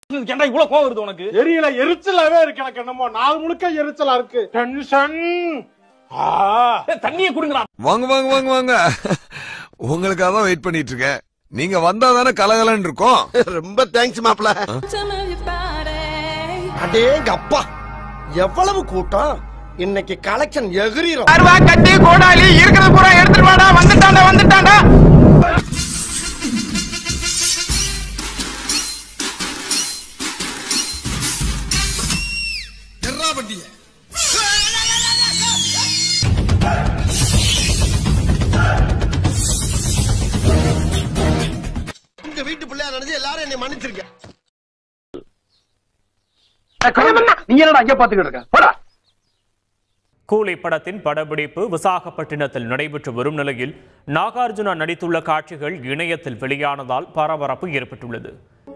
ஏன்டா இவ்வளவு கோவம் வருது உனக்கு தெரியல எரிச்சலாவே இருக்கு எனக்கு என்னமோ நாள் முழுக்க எரிச்சலா இருக்கு டென்ஷன் ஏய், தண்ணியை குடுங்கடா வாங்க வாங்க வாங்க வாங்க உங்களுக்காக தான் வெயிட் பண்ணிட்டு இருக்கேன் நீங்க வந்தா தானே கலகலன்னு இருக்கும் ரொம்ப தேங்க்ஸ் மாப்ள அடேங்க அப்பா எவ்வளவு கூட்டம் இன்னைக்கு கலெக்ஷன் எகிரிரும் கட்டி கோடாலி இருக்கிறது பூரா எடுத்துட்டு வாடா வந்துட்டான்டா வந்துட்டான்டா உங்க வீட்டு பிள்ளையா நினைச்சு எல்லாரும் என்னை மன்னிச்சிருக்கேன் நீ என்னடா அங்க பாத்துக்கிட்டு இருக்க போடா கூலி படத்தின் படப்பிடிப்பு விசாகப்பட்டினத்தில் நடைபெற்று வரும் நிலையில் நாகார்ஜுனா நடித்துள்ள காட்சிகள் இணையத்தில் வெளியானதால் பரபரப்பு ஏற்பட்டுள்ளது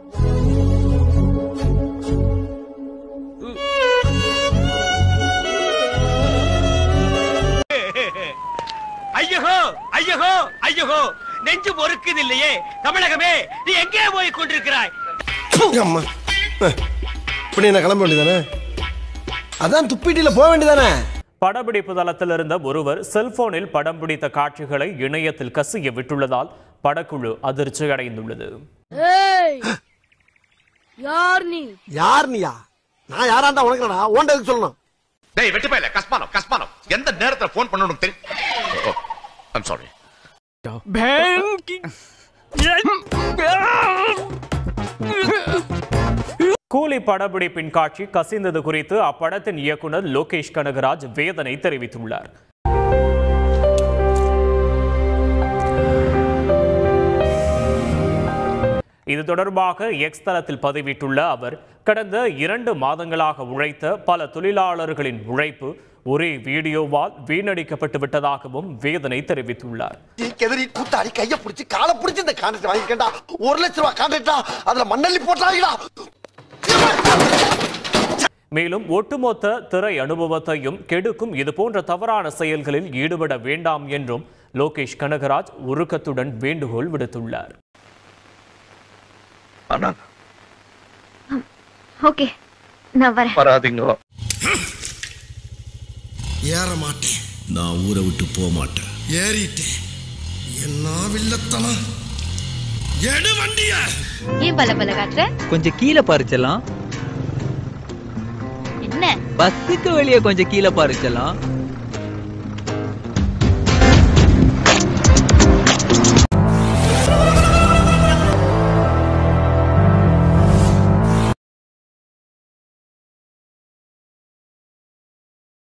ஐயோ ஐயோ ஐயோ நெஞ்சு பொறுக்குது இல்லையே தமிழகமே நீ எங்கே போய் கொண்டிருக்கிறாய் அம்மா இப்படி என்ன கிளம்ப வேண்டியதானே அதான் துப்பிட்டில போக வேண்டியதானே படப்பிடிப்பு தளத்தில் இருந்த ஒருவர் செல்போனில் படம் பிடித்த காட்சிகளை இணையத்தில் கசிய விட்டுள்ளதால் படக்குழு அதிர்ச்சி அடைந்துள்ளது யார் நீ யார் நீயா நான் யாராண்டா உனக்குடா ஓண்ட எதுக்கு சொல்லணும் டேய் வெட்டி போயில கஸ்மானோ கஸ்மானோ எந்த நேரத்துல போன் பண்ணணும் தெரியும் ஐம் சாரி கூலி படப்பிடிப்பின் காட்சி கசிந்தது குறித்து அப்படத்தின் இயக்குனர் லோகேஷ் கனகராஜ் வேதனை தெரிவித்துள்ளார் இது தொடர்பாக எக்ஸ் தளத்தில் பதிவிட்டுள்ள அவர் கடந்த இரண்டு மாதங்களாக உழைத்த பல தொழிலாளர்களின் உழைப்பு ஒரே வீடியோவால் வீணடிக்கப்பட்டு விட்டதாகவும் வேதனை தெரிவித்துள்ளார் கெதறி கூத்தாடி கைய பிடிச்சி காலை பிடிச்சி இந்த கான்ட்ராக்ட் வாங்கிக்கண்டா ஒரு லட்சம் ரூபாய் கான்ட்ராக்டா அதுல மண்ணள்ளி போட்டாங்கடா மேலும் ஒட்டுமொத்த திரை அனுபவத்தையும் கெடுக்கும் இதுபோன்ற தவறான செயல்களில் ஈடுபட வேண்டாம் என்றும் லோகேஷ் கனகராஜ் உருக்கத்துடன் வேண்டுகோள் விடுத்துள்ளார் ஓகே நான் வரேன் வராதீங்க ஏற மாட்டேன் நான் ஊரை விட்டு போக மாட்டேன் ஏறிட்டேன் என்ன வில்லத்தனம் எடு வண்டிய ஏன் பல பல காட்டுற கொஞ்சம் கீழே பறிச்சலாம் என்ன பஸ்ஸுக்கு வெளியே கொஞ்சம் கீழே பறிச்சலாம்